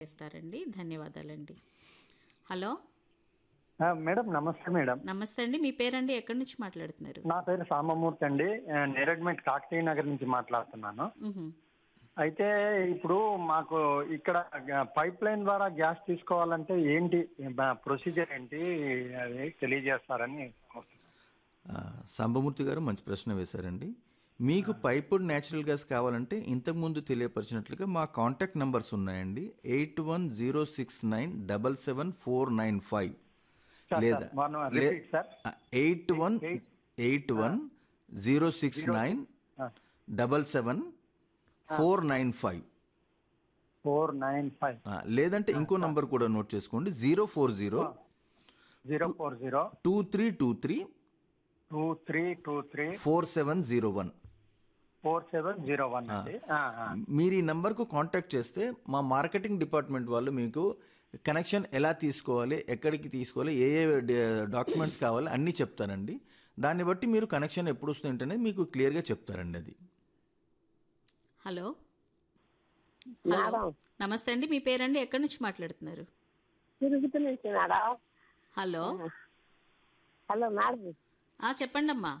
చేస్తారండి ధన్యవాదాలండి హలో ఆ, మేడం నమస్తే మేడం నమస్తే అండి మీ పేరండి ఎక్కడి నుంచి మాట్లాడుతున్నారు నా పేరు సామమూర్తి అండి ఆ, నేరెడ్మెట్ కాకతీయ నగర్ నుంచి మాట్లాడుతున్నాను మ్హూ. అయితే ఇప్పుడు మాకు ఇక్కడ గ- పైప్ లైన్ ద్వారా గ్యాస్ తీసుకోవాలంటే ఏంటి బ- ప్రొసీజర్ ఏంటి అది తెలియజేస్తారని ఆ, సాంబమూర్తి గారు మంచి ప్రశ్న వేశారండి మీకు పైపుడ్ న్యాచురల్ గ్యాస్ కావాలంటే ఇంతకుముందు తెలియపరిచినట్లుగా మా కాంటాక్ట్ నంబర్స్ ఉన్నాయండి eight one zero six nine double seven four nine five sir, లేదా sir, one more repeat, sir. Eight one eight one zero six nine double seven four nine five four nine five లేదంటే ఇంకో number కూడా note చేసుకోండి zero four zero zero four zero two three two three two three two three four seven zero one four seven zero one అండి ఆ, ఆ. మీరు ఈ నంబర్కు కాంటాక్ట్ చేస్తే మా మార్కెటింగ్ డిపార్ట్మెంట్ వాళ్ళు మీకు కనెక్షన్ ఎలా తీసుకోవాలి ఎక్కడికి తీసుకోవాలి ఏ ఏ డాక్యుమెంట్స్ కావాలి అన్నీ చెప్తారండి దాన్ని బట్టి మీరు కనెక్షన్ ఎప్పుడు వస్తుంది అనేది మీకు క్లియర్గా చెప్తారండి అది హలో హలో నమస్తే అండి మీ పేరండి ఎక్కడి నుంచి మాట్లాడుతున్నారు తిరుగుతూ నుంచి మేడం హలో హలో మేడం ఆ చెప్పండి అమ్మా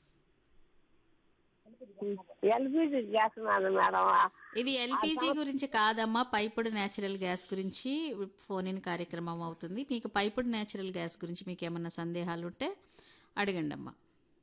ఎల్పిజి గ్యాస్ మేడం మేడం ఇది ఎల్పిజి గురించి కాదమ్మా పైపుడు న్యాచురల్ గ్యాస్ గురించి ఫోన్ ఇన్ కార్యక్రమం అవుతుంది మీకు పైపుడు న్యాచురల్ గ్యాస్ గురించి మీకు ఏమన్నా సందేహాలు ఉంటే అడగండి అమ్మా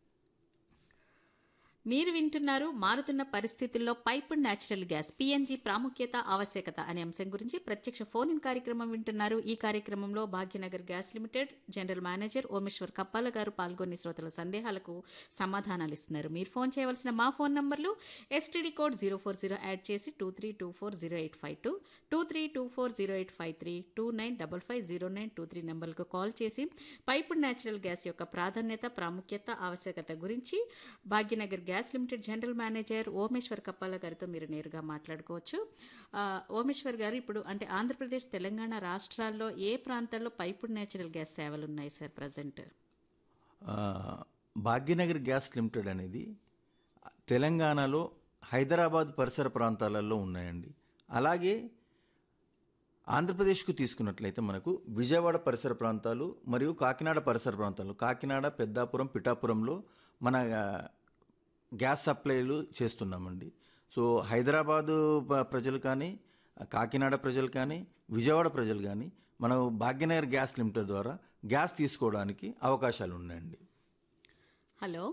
మీరు వింటున్నారు మారుతున్న పరిస్థితుల్లో పైపుడ్ న్యాచురల్ గ్యాస్ పిఎన్జి ప్రాముఖ్యత ఆవశ్యకత అనే అంశం గురించి ప్రత్యక్ష ఫోన్ ఇన్ కార్యక్రమం వింటున్నారు ఈ కార్యక్రమంలో Bhagyanagar gas limited general manager Omeshwar Kappala garu పాల్గొని శ్రోతల సందేహాలకు సమాధానాలు ఇస్తున్నారు మీరు ఫోన్ చేయవలసిన మా ఫోన్ నంబర్లు STD code zero four zero add చేసి two three two four zero eight five two two three two four zero eight five three two nine double five zero nine two three నెంబర్లకు call చేసి piped natural gas యొక్క ప్రాధాన్యత ప్రాముఖ్యత ఆవశ్యకత గురించి Bhagyanagar gas limited general manager Omeshwar Kappala గారితో మీరు నేరుగా మాట్లాడుకోవచ్చు ఆ, ఓమేశ్వర్ గారు ఇప్పుడు అంటే ఆంధ్రప్రదేశ్ తెలంగాణ రాష్ట్రాల్లో ఏ ప్రాంతాల్లో పైపుడ్ న్యాచురల్ గ్యాస్ సేవలు ఉన్నాయి సార్ ప్రజెంట్ ఆ, భాగ్యనగర్ గ్యాస్ లిమిటెడ్ అనేది తెలంగాణలో హైదరాబాద్ పరిసర ప్రాంతాలలో ఉన్నాయండి అలాగే ఆంధ్రప్రదేశ్కు తీసుకున్నట్లయితే మనకు విజయవాడ పరిసర ప్రాంతాలు మరియు కాకినాడ పరిసర ప్రాంతాలు కాకినాడ పెద్దాపురం పిఠాపురంలో మన ఆ, గ్యాస్ సప్లైలు చేస్తున్నామండి సో హైదరాబాదు ప- ప్రజలు కానీ కాకినాడ ప్రజలు కానీ విజయవాడ ప్రజలు కానీ మనం భాగ్యనగర్ గ్యాస్ లిమిటెడ్ ద్వారా గ్యాస్ తీసుకోవడానికి అవకాశాలు ఉన్నాయండి హలో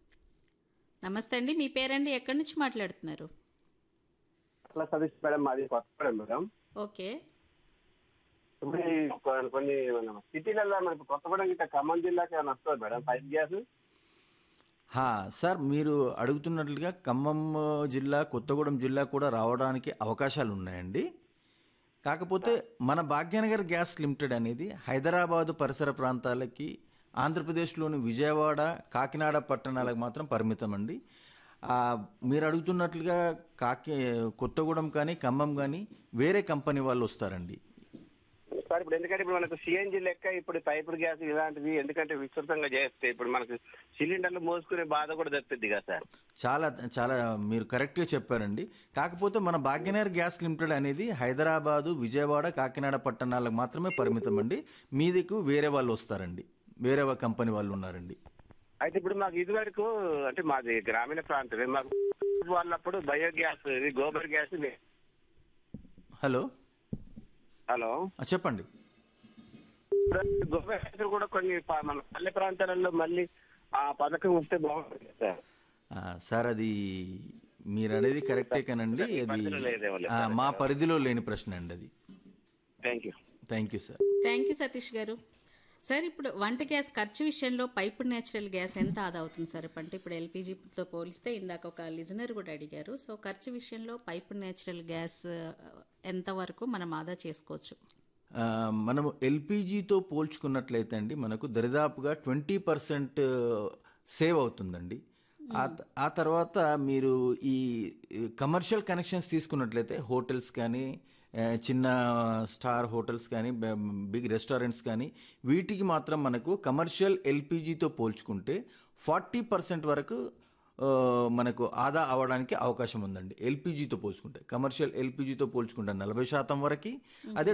నమస్తే అండి మీ పేరండి ఎక్కడి నుంచి మాట్లాడుతున్నారు అట్లా సతీష్ మేడం మాది కొత్తగూడెం మేడం ఓకే ఇప్పుడు ఈ కొ- కొన్ని మన సిటీలలో మనకు కొత్తగూడెం గిట్ట ఖమ్మం జిల్లాకి ఏమైనా వస్తుంది మేడం పైప్ గ్యాస్ హా సార్ మీరు అడుగుతున్నట్లుగా ఖమ్మం జిల్లా కొత్తగూడెం జిల్లా కూడా రావడానికి అవకాశాలు ఉన్నాయండి కాకపోతే మన భాగ్యనగర్ గ్యాస్ లిమిటెడ్ అనేది హైదరాబాదు పరిసర ప్రాంతాలకి ఆంధ్రప్రదేశ్లోని విజయవాడ కాకినాడ పట్టణాలకు మాత్రం పరిమితం అండి ఆ, మీరు అడుగుతున్నట్లుగా కాకి కొత్తగూడెం కానీ ఖమ్మం కానీ వేరే కంపెనీ వాళ్ళు వస్తారండి సార్ ఇప్పుడు ఎందుకంటే ఇప్పుడు మనకు సిఎన్జి లెక్క ఇప్పుడు పైపుడ్ గ్యాస్ ఇలాంటివి ఎందుకంటే విస్తృతంగా చేస్తే ఇప్పుడు మనకు సిలిండర్లు మోసుకునే బాధ కూడా తప్పిద్ది కదా సార్ చాలా చాలా మీరు కరెక్ట్గా చెప్పారండి కాకపోతే మన భాగ్యనగర్ గ్యాస్ లిమిటెడ్ అనేది హైదరాబాదు విజయవాడ కాకినాడ పట్టణాలకు మాత్రమే పరిమితం అండి మీదికు వేరే వాళ్ళు వస్తారండి వేరే వా- కంపెనీ వాళ్ళు ఉన్నారండి అయితే ఇప్పుడు మాకు ఇది వరకు అంటే మాది గ్రామీణ ప్రాంతమే మాకు వాళ్ళప్పుడు బయోగ్యాస్ ఇది గోబర్ గ్యాస్ ఇది. హలో హలో ఆ, చెప్పండి గోబర్ గ్యాస్ కూడా కొన్ని ప- మన పల్లె ప్రాంతాలలో మళ్ళీ ఆ పథకం వస్తే బాగుంటుంది కదా సార్ ఆ, సార్ అది మీరు అనేది కరెక్టే కానండి అది పరిధిలో లేదేమో లేదు. ఆ, మా పరిధిలో లేని ప్రశ్న అండి అది thank you thank you sir thank you Satish garu sir ఇప్పుడు వంట గ్యాస్ ఖర్చు విషయంలో పైపుడ్ న్యాచురల్ గ్యాస్ ఎంత ఆదా అవుతుంది సార్ అంటే ఇప్పుడు ఎల్పిజితో పోలిస్తే ఇందాక ఒక లిజనర్ కూడా అడిగారు సో ఖర్చు విషయంలో పైపుడ్ న్యాచురల్ గ్యాస్ ఎంతవరకు మనం ఆదా చేసుకోవచ్చు ఆ, మనము ఎల్పిజితో పోల్చుకున్నట్లయితే అండి మనకు దరిదాపుగా ట్వంటీ పర్సెంట్ సేవ్ అవుతుందండి ఆ త- ఆ తర్వాత మీరు ఈ కమర్షియల్ కనెక్షన్స్ తీసుకున్నట్లయితే హోటల్స్ కానీ ఆ, చిన్న స్టార్ హోటల్స్ కానీ బ- బిగ్ రెస్టారెంట్స్ కానీ వీటికి మాత్రం మనకు కమర్షియల్ ఎల్పిజితో పోల్చుకుంటే ఫార్టీ పర్సెంట్ వరకు ఆ, మనకు ఆదా అవ్వడానికి అవకాశం ఉందండి ఎల్పిజితో పోల్చుకుంటే కమర్షియల్ ఎల్పిజితో పోల్చుకుంటే నలభై శాతం వరకు అదే